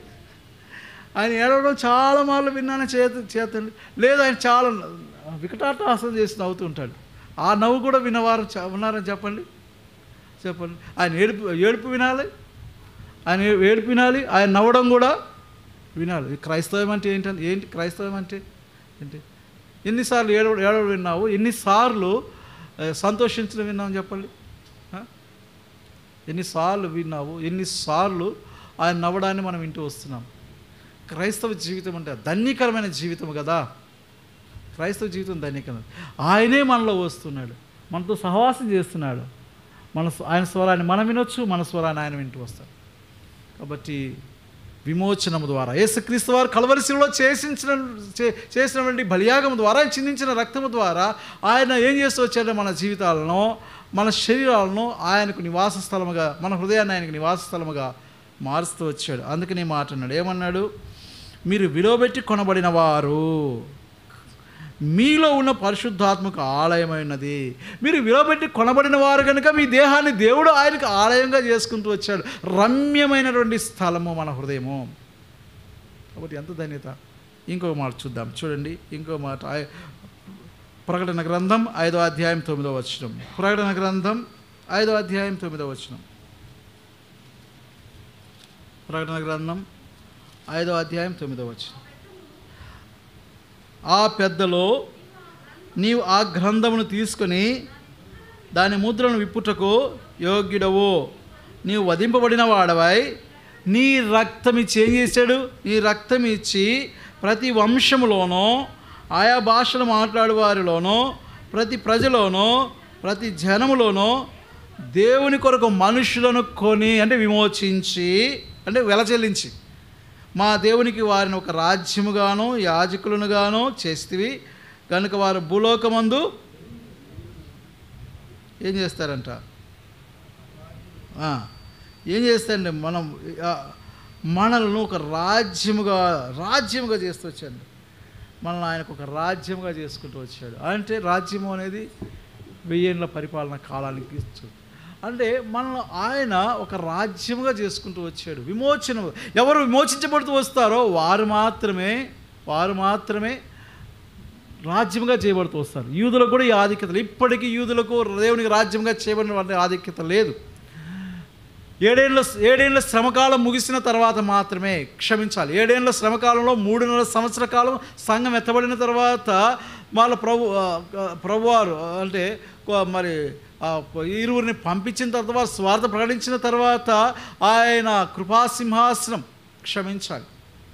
ఆయన ఏడవడం చాలా మార్లు విన్నానని చేత చేతండి లేదు ఆయన చాలా వికటాటహాసం చేసి నవ్వుతూ ఉంటాడు ఆ నవ్వు కూడా వినవారు చ- ఉన్నారని చెప్పండి చెప్పండి ఆయన ఏడుపు ఏడుపు వినాలి ఆయన ఏ- ఏడుపు వినాలి ఆయన నవ్వడం కూడా వినాలి ఈ క్రైస్తవం అంటే ఏంటంటే ఏంటి క్రైస్తవం అంటే ఏంటి ఎన్నిసార్లు ఏడవ ఏడవడం విన్నావు ఎన్నిసార్లు ఆ, సంతోషించడం విన్నావు చెప్పండి ఆ? ఎన్నిసార్లు విన్నావు ఎన్నిసార్లు ఆయన నవ్వడాన్ని మనం వింటూ వస్తున్నాం క్రైస్తవ జీవితం అంటే ధన్యకరమైన జీవితం కదా క్రైస్తవ జీవితం ధన్యకరం ఆయనే మనలో వస్తున్నాడు మనతో సహవాసం చేస్తున్నాడు మన స్వ- ఆయన స్వరాన్ని మనం వినొచ్చు మన స్వరాన్ని ఆయన వింటూ వస్తాడు కాబట్టి విమోచనము ద్వారా యేసుక్రీస్తు వారు కలవరిశిలో చేసించిన చే- చేసినటువంటి బలియాగం ద్వారా ఆయన చిందించిన రక్తము ద్వారా ఆయన ఏం చేస్తూ వచ్చాడో మన జీవితాలను మన శరీరాలను ఆయనకు నివాస స్థలముగా మన హృదయాన్ని ఆయనకు నివాస స్థలముగా మారుస్తూ వచ్చాడు అందుకని ఈ మాట అన్నాడు ఏమన్నాడు మీరు విలువబెట్టి కొనబడిన వారు మీలో ఉన్న పరిశుద్ధాత్మక ఆలయమైనది మీరు విలువబెట్టి కొనబడిన వారు కనుక మీ దేహాన్ని దేవుడు ఆయనకు ఆలయంగా చేసుకుంటూ వచ్చాడు రమ్యమైనటువంటి స్థలము మన హృదయము కాబట్టి ఎంత ధన్యత ఇంకో మాట చూద్దాం చూడండి ఇంకో మాట ఆయ- ప్రకటన గ్రంథం ఐదో అధ్యాయం తొమ్మిదో వచనం ప్రకటన గ్రంథం ఐదో అధ్యాయం తొమ్మిదో వచనం ప్రకటన గ్రంథం ఐదో అధ్యాయం తొమ్మిదో వచనం ఆ పెద్దలో నీవు ఆ గ్రంథమును తీసుకొని దాని ముద్రను విప్పుటకు యోగ్యుడవు నీవు వధింపబడిన వాడవై నీ రక్తం ఇచ్చి ఏం చేశాడు నీ రక్తం ఇచ్చి ప్రతి వంశములోనో ఆయా భాషలు మాట్లాడే వారిలోనో ప్రతి ప్రజలోనో ప్రతి జనములోనో దేవుని కొరకు మనుషులను కొని అంటే విమోచించి అంటే వెల చెల్లించి మా దేవునికి వారిని ఒక రాజ్యముగాను యాజకులనుగాను చేస్తివి కనుక వారు భూలోకమందు ఏం చేస్తారంట ఆ, ఏం చేస్తారండి మనం ఆ, మనల్ని ఒక రాజ్యముగా రాజ్యముగా చేస్తూ వచ్చాడు మనల్ని ఆయనకు ఒక రాజ్యముగా చేసుకుంటూ వచ్చాడు అంటే రాజ్యము అనేది వెయ్యేళ్ళ పరిపాలన కాలానికి ఇచ్చు అంటే మనల్ని ఆయన ఒక రాజ్యముగా చేసుకుంటూ వచ్చాడు విమోచన ఎవరు విమోచించబడుతూ వస్తారో వారు మాత్రమే వారు మాత్రమే రాజ్యంగా చేయబడుతూ వస్తారు యూదులకు కూడా ఈ ఆధిక్యత లేదు. ఇప్పటికీ యూదులకు దేవునికి రాజ్యంగా చేయబడిన వారి ఆధిక్యత లేదు ఏడేళ్ళ ఏడేళ్ళ శ్రమకాలం ముగిసిన తర్వాత మాత్రమే క్షమించాలి ఏడేళ్ళ శ్రమకాలంలో మూడున్నర సంవత్సర కాలం సంఘం ఎత్తబడిన తర్వాత వాళ్ళ ప్రభు ఆ, ఆ, ప్రభువారు ఆ, అంటే కొ- మరి ఆ, ఇరువురిని పంపించిన తర్వాత వారు స్వార్థ ప్రకటించిన తర్వాత ఆయన కృపాసింహాసనం క్షమించాలి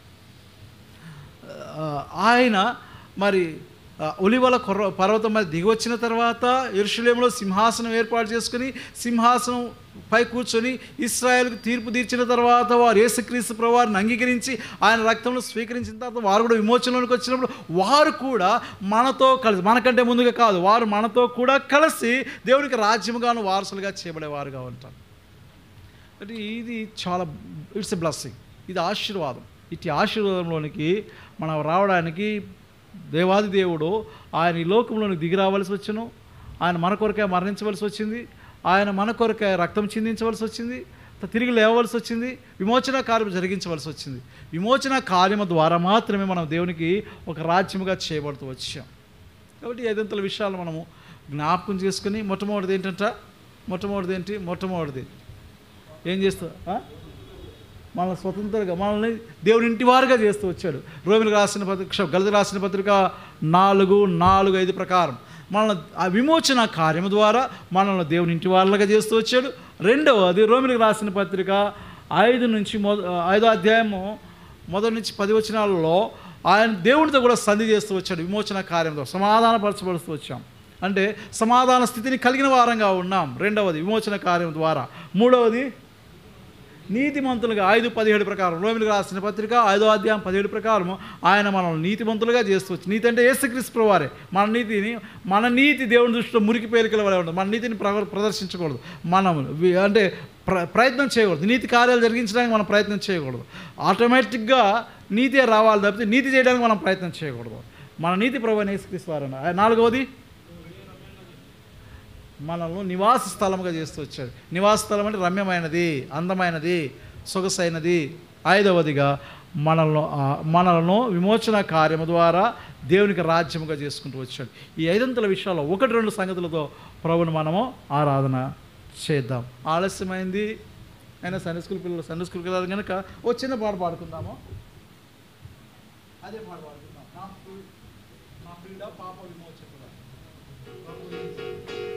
ఆ, ఆయన మరి ఆ, ఒలివల కొర్ర పర్వతం మీద దిగి వచ్చిన తర్వాత ఎరుషులేములో సింహాసనం ఏర్పాటు చేసుకుని సింహాసనం పై కూర్చొని ఇస్రాయేల్కి తీర్పు తీర్చిన తర్వాత వారు యేసుక్రీస్తు ప్రభువారిని అంగీకరించి ఆయన రక్తంలో స్వీకరించిన తర్వాత వారు కూడా విమోచనలోనికి వచ్చినప్పుడు వారు కూడా మనతో కలిసి మనకంటే ముందుగా కాదు వారు మనతో కూడా కలిసి దేవునికి రాజ్యముగాను వారసులుగా చేయబడేవారుగా ఉంటారు అంటే ఇది చాలా ఇట్స్ ఎ బ్లెస్సింగ్ ఇది ఆశీర్వాదం ఇటు ఆశీర్వాదంలోనికి మనం రావడానికి దేవాది దేవుడు ఆయన ఈ లోకంలోనికి దిగి రావాల్సి వచ్చును ఆయన మన కొరకే మరణించవలసి వచ్చింది ఆయన మన కొరకే రక్తం చిందించవలసి వచ్చింది తిరిగి లేవవలసి వచ్చింది విమోచన కార్యం జరిగించవలసి వచ్చింది విమోచన కార్యము ద్వారా మాత్రమే మనం దేవునికి ఒక రాజ్యముగా చేయబడుతూ వచ్చాం కాబట్టి ఈ ఐదంతల విషయాలు మనము జ్ఞాపకం చేసుకుని మొట్టమొదటిది ఏంటంట మొట్టమొదటిది ఏంటి మొట్టమొదటిది ఏం చేస్తా ఆ? మనల్ని స్వతంత్రంగా మనల్ని దేవుని ఇంటి వారుగా చేస్తూ వచ్చాడు రోమిలకు రాసిన పత్రిక గలత రాసిన పత్రిక నాలుగు నాలుగు ఐదు ప్రకారం మనల్ని ఆ విమోచన కార్యము ద్వారా మనల్ని దేవుని ఇంటి వారులుగా చేస్తూ వచ్చాడు రెండవది రోమిలకు రాసిన పత్రిక ఐదు నుంచి మొద ఐదో అధ్యాయము మొదటి నుంచి పది వచనాలలో ఆయన దేవునితో కూడా సంధి చేస్తూ వచ్చాడు విమోచన కార్యంతో సమాధానపరచబడుతూ వచ్చాం అంటే సమాధాన స్థితిని కలిగిన వారంగా ఉన్నాం రెండవది విమోచన కార్యం ద్వారా మూడవది నీతిమంతులుగా ఐదు పదిహేడు ప్రకారం రోమిలకు రాసిన పత్రిక ఐదో అధ్యాయం పదిహేడు ప్రకారం ఆయన మనల్ని నీతిమంతులుగా చేస్తూ వచ్చి నీతి అంటే యేసుక్రీస్తు వారే మన నీతిని మన నీతి దేవుని దృష్టిలో మురికి పేరికల వలె ఉండదు మన నీతిని ప్ర- ప్రదర్శించకూడదు మనం వి- అంటే ప్ర ప్రయత్నం చేయకూడదు నీతి కార్యాలు జరిగించడానికి మనం ప్రయత్నం చేయకూడదు ఆటోమేటిక్గా నీతే రావాలి తప్పితే నీతి చేయడానికి మనం ప్రయత్నం చేయకూడదు మన నీతి ప్రభు అయిన యేసుక్రీస్తు వారు నాలుగవది మనల్ని నివాస స్థలముగా చేస్తూ వచ్చాడు నివాస స్థలం అంటే రమ్యమైనది అందమైనది సొగసైనది ఐదవదిగా మనల్ని ఆ, మనలను విమోచన కార్యము ద్వారా దేవునికి రాజ్యముగా చేసుకుంటూ వచ్చాడు ఈ ఐదంతల విషయాల్లో ఒకటి రెండు సంగతులతో ప్రభుని మనము ఆరాధన చేద్దాం ఆలస్యమైంది అయినా సండే స్కూల్ పిల్లలు సండే స్కూల్కి వెళ్ళాలి కనుక ఓ చిన్న పాట పాడుకుందాము అదే పాట పాడుకుందాం నా ప్రియుడా పాప విమోచకుడా ప్రభు